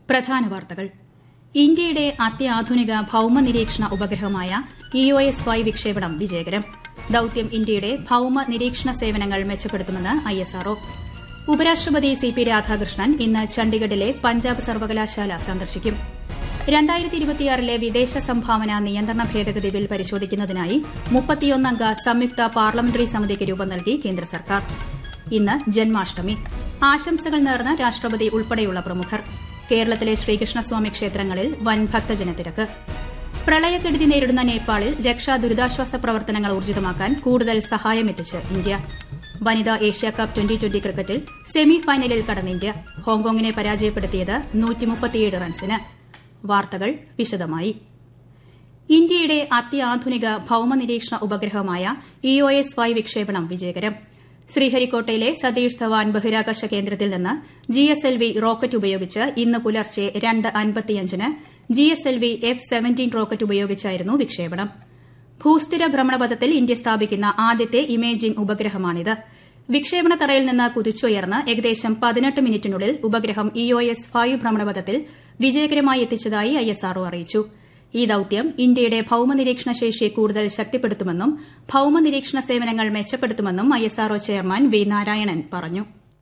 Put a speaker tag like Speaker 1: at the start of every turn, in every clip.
Speaker 1: പ്രധാന വാർത്തകൾ ഇന്ത്യയുടെ അത്യാധുനിക ഭൌമ നിരീക്ഷണ ഉപഗ്രഹമായ ഇഒഎസ് വൈ വിക്ഷേപണം വിജയകരം ദൌത്യം ഇന്ത്യയുടെ ഭൌമ നിരീക്ഷണ സേവനങ്ങൾ മെച്ചപ്പെടുത്തുമെന്ന് ഐഎസ്ആർഒ ഉപരാഷ്ട്രപതി സി പി രാധാകൃഷ്ണൻ ഇന്ന് ചണ്ഡിഗഡിലെ പഞ്ചാബ് സർവകലാശാല സന്ദർശിക്കും രണ്ടായിരത്തി ഇരുപത്തിയാറിലെ വിദേശ സംഭാവന നിയന്ത്രണ ഭേദഗതി ബിൽ പരിശോധിക്കുന്നതിനായി മുപ്പത്തിയൊന്നംഗ സംയുക്ത പാർലമെന്ററി സമിതിക്ക് രൂപം നൽകി കേന്ദ്ര സർക്കാർ ഇന്ന് ജന്മാഷ്ടമി ആശംസകൾ നേർന്ന രാഷ്ട്രപതി ഉൾപ്പെടെയുള്ള പ്രമുഖർ കേരളത്തിലെ ശ്രീകൃഷ്ണസ്വാമി ക്ഷേത്രങ്ങളിൽ വൻ ഭക്തജനത്തിരക്ക് പ്രളയക്കെടുതി നേരിടുന്ന നേപ്പാളിൽ രക്ഷാ ദുരിതാശ്വാസ പ്രവർത്തനങ്ങൾ ഊർജിതമാക്കാൻ കൂടുതൽ സഹായമെത്തിച്ച് ഇന്ത്യ വനിതാ ഏഷ്യാകപ്പ് ട്വന്റി ട്വന്റി ക്രിക്കറ്റിൽ സെമി ഫൈനലിൽ കടന്ന ഇന്ത്യ ഹോങ്കോങ്ങിനെ പരാജയപ്പെടുത്തിയത് റൺസിന് വാർത്തകൾ വിശദമായി ഇന്ത്യയുടെ അത്യാധുനിക ഭൌമ നിരീക്ഷണ ഉപഗ്രഹമായ ഇഒഎസ് വൈ വിക്ഷേപണം വിജയകരം ശ്രീഹരിക്കോട്ടയിലെ സതീഷ് ധവാൻ ബഹിരാകാശ കേന്ദ്രത്തിൽ നിന്ന് ജിഎസ്എൽവി റോക്കറ്റ് ഉപയോഗിച്ച് ഇന്ന് പുലർച്ചെ രണ്ട് അൻപത്തിയഞ്ചിന് ജിഎസ്എൽവി എഫ് സെവന്റീൻ റോക്കറ്റ് ഉപയോഗിച്ചായിരുന്നു വിക്ഷേപണം ഭൂസ്ഥിര ഭ്രമണപഥത്തിൽ ഇന്ത്യ സ്ഥാപിക്കുന്ന ആദ്യത്തെ ഇമേജിംഗ് ഉപഗ്രഹമാണിത് വിക്ഷേപണ തറയിൽ നിന്ന് കുതിച്ചുയർന്ന് ഏകദേശം പതിനെട്ട് മിനിറ്റിനുള്ളിൽ ഉപഗ്രഹം ഇഒഎസ് ഫൈവ് ഭ്രമണപഥത്തിൽ വിജയകരമായി എത്തിച്ചതായി ഐഎസ്ആർഒ അറിയിച്ചു ഈ ദൌത്യം ഇന്ത്യയുടെ ഭൌമ നിരീക്ഷണ ശേഷി കൂടുതൽ ശക്തിപ്പെടുത്തുമെന്നും ഭൌമ നിരീക്ഷണ സേവനങ്ങൾ മെച്ചപ്പെടുത്തുമെന്നും ഐഎസ്ആർഒ ചെയർമാൻ വി നാരായണൻ പറഞ്ഞു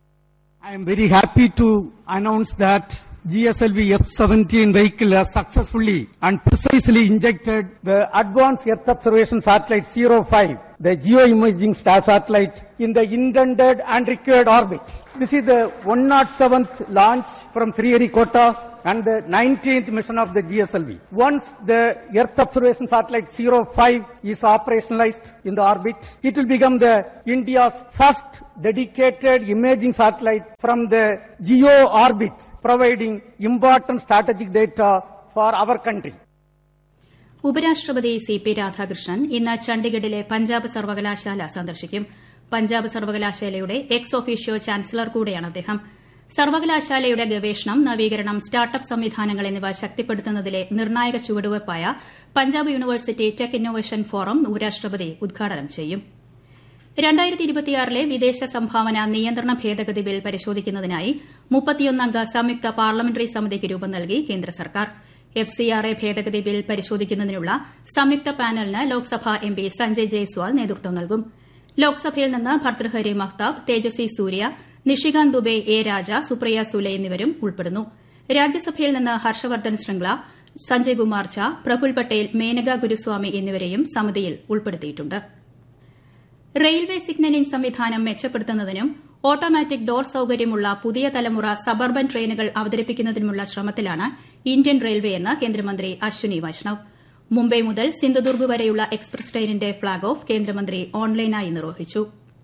Speaker 2: I am very happy to announce that GSLV F-17 vehicle has successfully and precisely injected the Advanced Earth Observation Satellite 05, the geoimaging star satellite, in the intended and required orbit. This is the 107th launch from Sriharikota and the 19th mission of the GSLV. Once the Earth Observation Satellite 05 is operationalized in the orbit, it will become the India's first dedicated imaging satellite from the geo orbit, providing important strategic data for our country.
Speaker 1: ഉപരാഷ്ട്രപതി C P Radhakrishnan ഇന്ന് ചണ്ഡിഗഡിലെ പഞ്ചാബ് സർവകലാശാല സന്ദർശിക്കും പഞ്ചാബ് സർവകലാശാലയുടെ ex officio chancellor കൂടെയാണ് അദ്ദേഹം സർവകലാശാലയുടെ ഗവേഷണം നവീകരണം സ്റ്റാർട്ടപ്പ് സംവിധാനങ്ങൾ എന്നിവ ശക്തിപ്പെടുത്തുന്നതിലെ നിർണായക ചുവടുവയ്പായ Punjab university tech innovation forum ഉപരാഷ്ട്രപതി ഉദ്ഘാടനം ചെയ്യും രണ്ടായിരത്തി ഇരുപത്തിയാറിലെ വിദേശ സംഭാവന നിയന്ത്രണ ഭേദഗതി ബിൽ പരിശോധിക്കുന്നതിനായി മുപ്പത്തിയൊന്നംഗ സംയുക്ത പാർലമെന്ററി സമിതിക്ക് രൂപം നൽകി കേന്ദ്ര സർക്കാർ എഫ് സി ആർ എ ഭേദഗതി ബിൽ പരിശോധിക്കുന്നതിനുള്ള സംയുക്ത പാനലിന് ലോക്സഭാ എം പി സഞ്ജയ് ജയ്സ്വാൾ നേതൃത്വം നൽകും ലോക്സഭയിൽ നിന്ന് ഭർത്തൃഹരി മഹ്താബ് തേജസ്വി സൂര്യ നിഷികാന്ത് ദുബെ എ രാജ സുപ്രിയ സുലെ എന്നിവരും ഉൾപ്പെടുന്നു രാജ്യസഭയിൽ നിന്ന് ഹർഷവർദ്ധൻ ശൃംഗ്ല സഞ്ജയ് കുമാർ ഝാ പ്രഫുൽ പട്ടേൽ മേനക ഗുരുസ്വാമി എന്നിവരെയും സമിതിയിൽ ഉൾപ്പെടുത്തിയിട്ടുണ്ട് റെയിൽവേ സിഗ്നലിംഗ് സംവിധാനം മെച്ചപ്പെടുത്തുന്നതിനും ഓട്ടോമാറ്റിക് ഡോർ സൌകര്യമുള്ള പുതിയ തലമുറ സബർബൻ ട്രെയിനുകൾ അവതരിപ്പിക്കുന്നതിനുമുള്ള ശ്രമത്തിലാണ് ഇന്ത്യൻ റെയിൽവേയെന്ന് കേന്ദ്രമന്ത്രി അശ്വിനി വൈഷ്ണവ് മുംബൈ മുതൽ സിന്ധുദുർഗ് വരെയുള്ള എക്സ്പ്രസ് ട്രെയിനിന്റെ ഫ്ളാഗ് ഓഫ് കേന്ദ്രമന്ത്രി ഓൺലൈനായി നിർവഹിച്ചു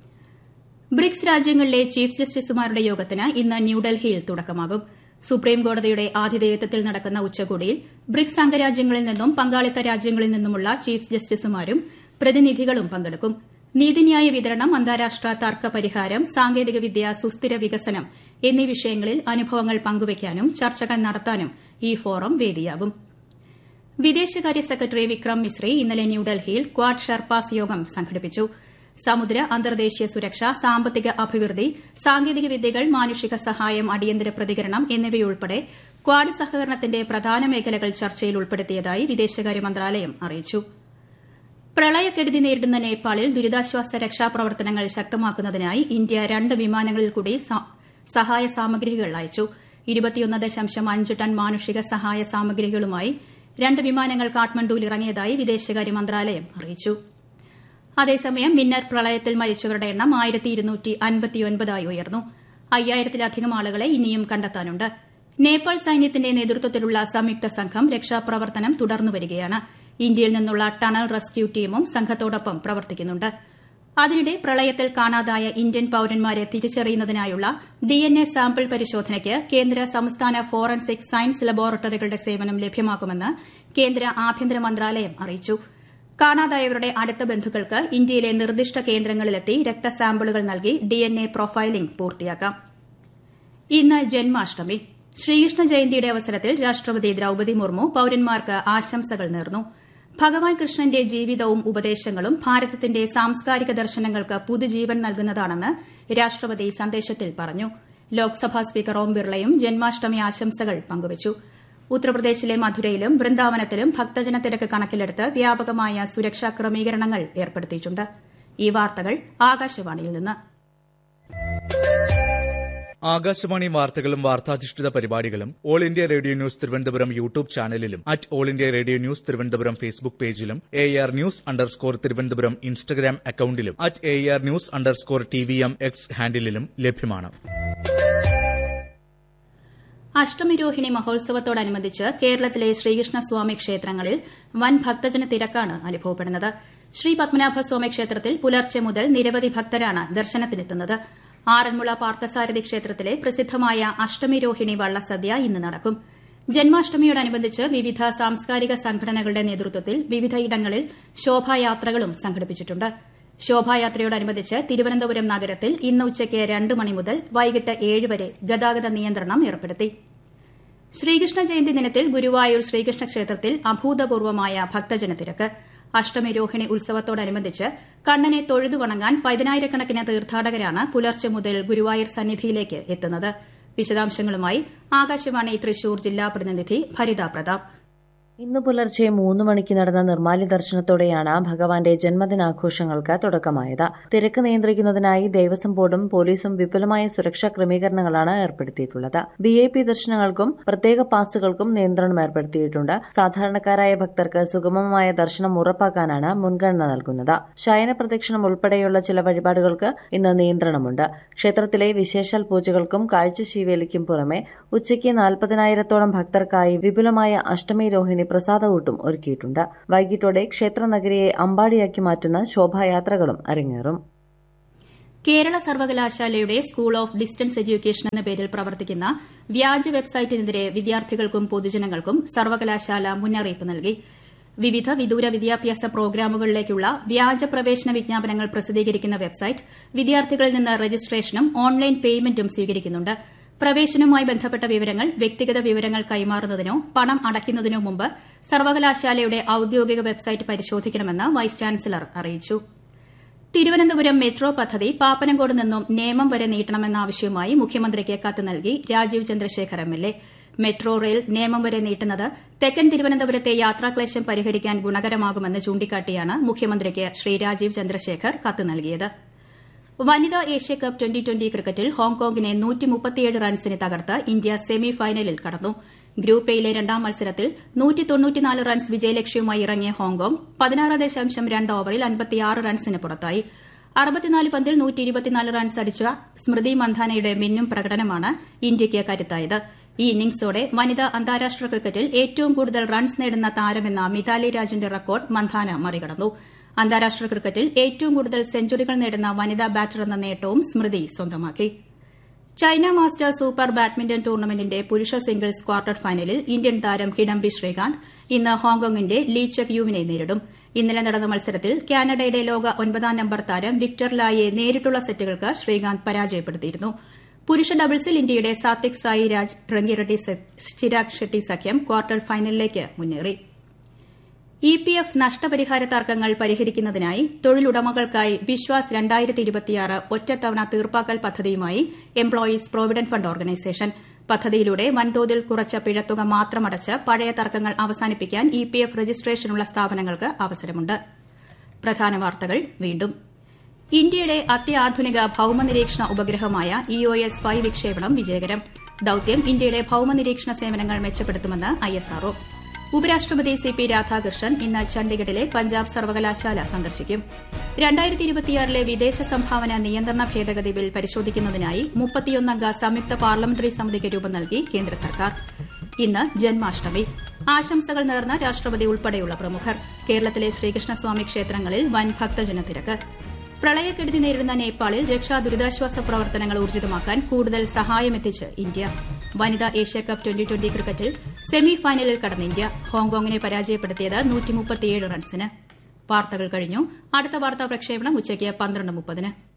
Speaker 1: ബ്രിക്സ് രാജ്യങ്ങളിലെ ചീഫ് ജസ്റ്റിസുമാരുടെ യോഗത്തിന് ഇന്ന് ന്യൂഡൽഹിയിൽ തുടക്കമാകും സുപ്രീംകോടതിയുടെ ആതിഥേയത്വത്തിൽ നടക്കുന്ന ഉച്ചകോടിയിൽ ബ്രിക്സ് അംഗരാജ്യങ്ങളിൽ നിന്നും പങ്കാളിത്ത രാജ്യങ്ങളിൽ നിന്നുമുള്ള ചീഫ് ജസ്റ്റിസുമാരും പ്രതിനിധികളും പങ്കെടുക്കും നീതിന്യായ വിതരണം അന്താരാഷ്ട്ര തർക്ക പരിഹാരം സാങ്കേതികവിദ്യ സുസ്ഥിര വികസനം എന്നീ വിഷയങ്ങളിൽ അനുഭവങ്ങൾ പങ്കുവയ്ക്കാനും ചർച്ചകൾ നടത്താനും ഈ ഫോറം വേദിയാകും വിദേശകാര്യ സെക്രട്ടറി വിക്രം മിശ്രി ഇന്നലെ ന്യൂഡൽഹിയിൽ ക്വാഡ് ഷെർപ്പാസ് യോഗം സംഘടിപ്പിച്ചു സമുദ്ര അന്തർദേശീയ സുരക്ഷ സാമ്പത്തിക അഭിവൃദ്ധി സാങ്കേതിക വിദ്യകൾ മാനുഷിക സഹായം അടിയന്തര പ്രതികരണം എന്നിവയുൾപ്പെടെ ക്വാഡ് സഹകരണത്തിന്റെ പ്രധാന മേഖലകൾ ചർച്ചയിൽ ഉൾപ്പെടുത്തിയതായി വിദേശകാര്യ മന്ത്രാലയം അറിയിച്ചു പ്രളയക്കെടുതി നേരിടുന്ന നേപ്പാളിൽ ദുരിതാശ്വാസ രക്ഷാപ്രവർത്തനങ്ങൾ ശക്തമാക്കുന്നതിനായി ഇന്ത്യ രണ്ട് വിമാനങ്ങളിൽ കൂടി സഹായ സാമഗ്രികൾ അയച്ചു ഇരുപത്തിയൊന്ന് ദശാംശം അഞ്ച് ടൺ മാനുഷിക സഹായ സാമഗ്രികളുമായി രണ്ട് വിമാനങ്ങൾ കാഠ്മണ്ഡുവിൽ ഇറങ്ങിയതായി വിദേശകാര്യ മന്ത്രാലയം അറിയിച്ചു അതേസമയം മിന്നർ പ്രളയത്തിൽ മരിച്ചവരുടെ എണ്ണം ആയിരത്തി ഇരുന്നൂറ്റി അൻപത്തിയൊൻപതായി ഉയർന്നു അയ്യായിരത്തിലധികം ആളുകളെ ഇനിയും കണ്ടെത്താനുണ്ട് നേപ്പാൾ സൈന്യത്തിന്റെ നേതൃത്വത്തിലുള്ള സംയുക്ത സംഘം രക്ഷാപ്രവർത്തനം തുടർന്നുവരികയാണ് ഇന്ത്യയിൽ നിന്നുള്ള ടണൽ റെസ്ക്യൂ ടീമും സംഘത്തോടൊപ്പം പ്രവർത്തിക്കുന്നുണ്ട് അതിനിടെ പ്രളയത്തിൽ കാണാതായ ഇന്ത്യൻ പൌരന്മാരെ തിരിച്ചറിയുന്നതിനായുള്ള ഡിഎൻഎ സാമ്പിൾ പരിശോധനയ്ക്ക് കേന്ദ്ര സംസ്ഥാന ഫോറൻസിക് സയൻസ് ലബോറട്ടറികളുടെ സേവനം ലഭ്യമാക്കുമെന്ന് കേന്ദ്ര ആഭ്യന്തര മന്ത്രാലയം അറിയിച്ചു കാണാതായവരുടെ അടുത്ത ബന്ധുക്കൾക്ക് ഇന്ത്യയിലെ നിർദ്ദിഷ്ട കേന്ദ്രങ്ങളിലെത്തി രക്തസാമ്പിളുകൾ നൽകി ഡിഎൻഎ പ്രൊഫൈലിംഗ് പൂർത്തിയാക്കാം ഇന്ന് ജന്മാഷ്ടമി ശ്രീകൃഷ്ണ ജയന്തിയുടെ അവസരത്തിൽ രാഷ്ട്രപതി ദ്രൌപതി മുർമു പൌരന്മാർക്ക് ആശംസകൾ നേർന്നു ഭഗവാൻ കൃഷ്ണന്റെ ജീവിതവും ഉപദേശങ്ങളും ഭാരതത്തിന്റെ സാംസ്കാരിക ദർശനങ്ങൾക്ക് പുതുജീവൻ നൽകുന്നതാണെന്ന് രാഷ്ട്രപതി സന്ദേശത്തിൽ പറഞ്ഞു ലോക്സഭാ സ്പീക്കർ ഓം ബിർളയും ജന്മാഷ്ടമി ആശംസകൾ പങ്കുവച്ചു ഉത്തർപ്രദേശിലെ മധുരയിലും വൃന്ദാവനത്തിലും ഭക്തജന തിരക്ക് കണക്കിലെടുത്ത് വ്യാപകമായ സുരക്ഷാ ക്രമീകരണങ്ങൾ ഏർപ്പെടുത്തിയിട്ടുണ്ട് ഈ വാർത്തകൾ ആകാശവാണിയിൽ നിന്ന്
Speaker 3: ആകാശവാണി വാർത്തകളും വാർത്താധിഷ്ഠിത പരിപാടികളും all India radio news Thiruvananthapuram YouTube ചാനലിലും at all India radio news Thiruvananthapuram Facebook പേജിലും A R news underscore Thiruvananthapuram Instagram അക്കൌണ്ടിലും at A R news underscore T V M X ഹാൻഡിലും ലഭ്യമാണ്
Speaker 1: അഷ്ടമിരോഹിണി മഹോത്സവത്തോടനുബന്ധിച്ച് കേരളത്തിലെ ശ്രീകൃഷ്ണസ്വാമി ക്ഷേത്രങ്ങളിൽ വൻ ഭക്തജന തിരക്കാണ് അനുഭവപ്പെടുന്നത് ശ്രീ പത്മനാഭസ്വാമി ക്ഷേത്രത്തിൽ പുലർച്ചെ മുതൽ നിരവധി ഭക്തരാണ് ദർശനത്തിനെത്തുന്നത് ആറന്മുള പാർത്ഥസാരഥി ക്ഷേത്രത്തിലെ പ്രസിദ്ധമായ അഷ്ടമിരോഹിണി വള്ളസദ്യ ഇന്ന് നടക്കും ജന്മാഷ്ടമിയോടനുബന്ധിച്ച് വിവിധ സാംസ്കാരിക സംഘടനകളുടെ നേതൃത്വത്തിൽ വിവിധയിടങ്ങളിൽ ശോഭായാത്രകളും സംഘടിപ്പിച്ചിട്ടുണ്ട് ശോഭായാത്രയോടനുബന്ധിച്ച് തിരുവനന്തപുരം നഗരത്തിൽ ഇന്ന് ഉച്ചയ്ക്ക് രണ്ട് മണി മുതൽ വൈകിട്ട് ഏഴ് വരെ ഗതാഗത നിയന്ത്രണം ഏർപ്പെടുത്തി ശ്രീകൃഷ്ണ ജയന്തി ദിനത്തിൽ ഗുരുവായൂർ ശ്രീകൃഷ്ണ ക്ഷേത്രത്തിൽ അഭൂതപൂർവമായ ഭക്തജന തിരക്ക് അഷ്ടമി രോഹിണി ഉത്സവത്തോടനുബന്ധിച്ച് കണ്ണനെ തൊഴുതു വണങ്ങാൻ പതിനായിരക്കണക്കിന് തീർത്ഥാടകരാണ് പുലർച്ചെ മുതൽ ഗുരുവായൂർ സന്നിധിയിലേക്ക് എത്തുന്നത് വിശദാംശങ്ങളുമായി ആകാശവാണി തൃശൂർ ജില്ലാ പ്രതിനിധി ഭരിത പ്രതാപ്
Speaker 4: ഇന്ന് പുലർച്ചെ മൂന്ന് മണിക്ക് നടന്ന നിർമാല്യ ദർശനത്തോടെയാണ് ഭഗവാന്റെ ജന്മദിനാഘോഷങ്ങൾക്ക് തുടക്കമായത് തിരക്ക് നിയന്ത്രിക്കുന്നതിനായി ദേവസ്വം ബോർഡും പോലീസും വിപുലമായ സുരക്ഷാ ക്രമീകരണങ്ങളാണ് ഏർപ്പെടുത്തിയിട്ടുള്ളത് വി ഐ പി ദർശനങ്ങൾക്കും പ്രത്യേക പാസുകൾക്കും നിയന്ത്രണം ഏർപ്പെടുത്തിയിട്ടുണ്ട് സാധാരണക്കാരായ ഭക്തർക്ക് സുഗമമായ ദർശനം ഉറപ്പാക്കാനാണ് മുൻഗണന നൽകുന്നത് ശയന പ്രദക്ഷിണം ഉൾപ്പെടെയുള്ള ചില വഴിപാടുകൾക്ക് ഇന്ന് നിയന്ത്രണമുണ്ട് ക്ഷേത്രത്തിലെ വിശേഷാൽ പൂജകൾക്കും കാഴ്ചശീവേലിക്കും പുറമെ ഉച്ചയ്ക്ക് നാൽപ്പതിനായിരത്തോളം ഭക്തർക്കായി വിപുലമായ അഷ്ടമി രോഹിണി പ്രസാദകൂട്ടും ഒരുക്കിയിട്ടുണ്ട് വൈകിട്ടോടെ ക്ഷേത്രനഗരിയെ അമ്പാടിയാക്കി മാറ്റുന്ന ശോഭായാത്രകളും അരങ്ങേറും
Speaker 1: കേരള സർവകലാശാലയുടെ സ്കൂൾ ഓഫ് ഡിസ്റ്റൻസ് എഡ്യൂക്കേഷൻ എന്ന പേരിൽ പ്രവർത്തിക്കുന്ന വ്യാജ വെബ്സൈറ്റിനെതിരെ വിദ്യാർത്ഥികൾക്കും പൊതുജനങ്ങൾക്കും സർവകലാശാല മുന്നറിയിപ്പ് നൽകി വിവിധ വിദൂര വിദ്യാഭ്യാസ പ്രോഗ്രാമുകളിലേക്കുള്ള വ്യാജ പ്രവേശന വിജ്ഞാപനങ്ങൾ പ്രസിദ്ധീകരിക്കുന്ന വെബ്സൈറ്റ് വിദ്യാർത്ഥികളിൽ നിന്ന് രജിസ്ട്രേഷനും ഓൺലൈൻ പേയ്മെന്റും സ്വീകരിക്കുന്നുണ്ട് പ്രവേശനവുമായി ബന്ധപ്പെട്ട വിവരങ്ങൾ വ്യക്തിഗത വിവരങ്ങൾ കൈമാറുന്നതിനോ പണം അടയ്ക്കുന്നതിനോ മുമ്പ് സർവകലാശാലയുടെ ഔദ്യോഗിക വെബ്സൈറ്റ് പരിശോധിക്കണമെന്ന് വൈസ് ചാൻസലർ അറിയിച്ചു തിരുവനന്തപുരം മെട്രോ പദ്ധതി പാപ്പനംകോട് നിന്നും നേമം വരെ നീട്ടണമെന്ന ആവശ്യവുമായി മുഖ്യമന്ത്രിക്ക് കത്ത് നൽകി Rajeev Chandrasekhar MLA metro rail Nemom വരെ നീട്ടുന്നത് തെക്കൻ തിരുവനന്തപുരത്തെ യാത്രാക്ലേശം പരിഹരിക്കാൻ ഗുണകരമാകുമെന്ന് ചൂണ്ടിക്കാട്ടിയാണ് മുഖ്യമന്ത്രിക്ക് ശ്രീ രാജീവ് ചന്ദ്രശേഖർ കത്ത് നൽകിയത് വനിതാ ഏഷ്യാകപ്പ് ട്വന്റി ട്വന്റി ക്രിക്കറ്റിൽ ഹോങ്കോങ്ങിനെ റൺസിന് തകർത്ത് ഇന്ത്യ സെമി ഫൈനലിൽ കടന്നു ഗ്രൂപ്പ് എയിലെ രണ്ടാം മത്സരത്തിൽ റൺസ് വിജയലക്ഷ്യവുമായി ഇറങ്ങിയ ഹോങ്കോങ് പതിനാറ് ദശാംശം രണ്ട് ഓവറിൽ അൻപത്തിയാറ് റൺസിന് പുറത്തായി അറുപത്തിനാല് പന്തിൽ റൺസ് അടിച്ച സ്മൃതി മന്ധാനയുടെ മിന്നും പ്രകടനമാണ് ഇന്ത്യയ്ക്ക് കരുത്തായത് ഈ ഇന്നിംഗ്സോടെ വനിതാ അന്താരാഷ്ട്ര ക്രിക്കറ്റിൽ ഏറ്റവും കൂടുതൽ റൺസ് നേടുന്ന താരമെന്ന മിതാലി രാജിന്റെ റെക്കോർഡ് മന്ധാന മറികടന്നു അന്താരാഷ്ട്ര ക്രിക്കറ്റിൽ ഏറ്റവും കൂടുതൽ സെഞ്ചുറികൾ നേടുന്ന വനിതാ ബാറ്റർ എന്ന നേട്ടവും സ്മൃതി സ്വന്തമാക്കി ചൈന മാസ്റ്റർ സൂപ്പർ ബാഡ്മിന്റൺ ടൂർണമെന്റിന്റെ പുരുഷ സിംഗിൾസ് ക്വാർട്ടർ ഫൈനലിൽ ഇന്ത്യൻ താരം കിഡംബി ശ്രീകാന്ത് ഇന്ന് ഹോങ്കോങ്ങിന്റെ ലീ ചെക് യുവിനെ നേരിടും ഇന്നലെ നടന്ന മത്സരത്തിൽ കാനഡയുടെ ലോക ഒൻപതാം നമ്പർ താരം വിക്ടർ ലായെ നേരിട്ടുള്ള സെറ്റുകൾക്ക് ശ്രീകാന്ത് പരാജയപ്പെടുത്തിയിരുന്നു പുരുഷ ഡബിൾസിൽ ഇന്ത്യയുടെ സാത്വിക് സായി രാജ് റങ്കിറെഡ്ഡി ചിരാഗ് ഷെട്ടി സഖ്യം ക്വാർട്ടർ ഫൈനലിലേക്ക് മുന്നേറി ഇ പി എഫ് നഷ്ടപരിഹാര തർക്കങ്ങൾ പരിഹരിക്കുന്നതിനായി തൊഴിലുടമകൾക്കായി വിശ്വാസ് ഒറ്റത്തവണ തീർപ്പാക്കൽ പദ്ധതിയുമായി എംപ്ലോയീസ് പ്രോവിഡന്റ് ഫണ്ട് ഓർഗനൈസേഷൻ പദ്ധതിയിലൂടെ വൻതോതിൽ കുറച്ച പിഴത്തുക മാത്രമടച്ച് പഴയ തർക്കങ്ങൾ അവസാനിപ്പിക്കാൻ ഇ പി എഫ് രജിസ്ട്രേഷനുള്ള സ്ഥാപനങ്ങൾക്ക് അവസരമുണ്ട് പ്രധാന വാർത്തകൾ വീണ്ടും ഇന്ത്യയുടെ അത്യാധുനിക ഭൌമനിരീക്ഷണ ഉപഗ്രഹമായ ഇ ഒ എസ് ഫൈവ് വിക്ഷേപണം വിജയകരം ദൌത്യം ഇന്ത്യയുടെ ഭൌമനിരീക്ഷണ സേവനങ്ങൾ മെച്ചപ്പെടുത്തുമെന്ന് ഐഎസ്ആർഒ ഉപരാഷ്ട്രപതി സി പി രാധാകൃഷ്ണൻ ഇന്ന് ചണ്ഡിഗഡിലെ പഞ്ചാബ് സർവകലാശാല സന്ദർശിക്കും ലെ വിദേശ സംഭാവന നിയന്ത്രണ ഭേദഗതി ബിൽ പരിശോധിക്കുന്നതിനായി മുപ്പത്തിയൊന്നംഗ സംയുക്ത പാർലമെന്ററി സമിതിക്ക് രൂപം നൽകി കേന്ദ്ര സർക്കാർ ഇന്ന് ജന്മാഷ്ടമി ആശംസകൾ നേർന്ന രാഷ്ട്രപതി ഉൾപ്പെടെയുള്ള പ്രമുഖർ കേരളത്തിലെ ശ്രീകൃഷ്ണസ്വാമി ക്ഷേത്രങ്ങളിൽ വൻ ഭക്തജന തിരക്ക് പ്രളയക്കെടുതി നേരിടുന്ന നേപ്പാളിൽ രക്ഷാ ദുരിതാശ്വാസ പ്രവർത്തനങ്ങൾ ഊർജിതമാക്കാൻ കൂടുതൽ സഹായമെത്തിച്ച് ഇന്ത്യ വനിതാ ഏഷ്യാകപ്പ് ട്വന്റി ട്വന്റി ക്രിക്കറ്റിൽ സെമി ഫൈനലിൽ കടന്ന ഇന്ത്യ ഹോങ്കോങ്ങിനെ പരാജയപ്പെടുത്തിയത് റൺസിന് വാർത്തകൾ കഴിഞ്ഞു അടുത്ത വാർത്താ പ്രക്ഷേപണം ഉച്ചയ്ക്ക് പന്ത്രണ്ട് മുപ്പതിന്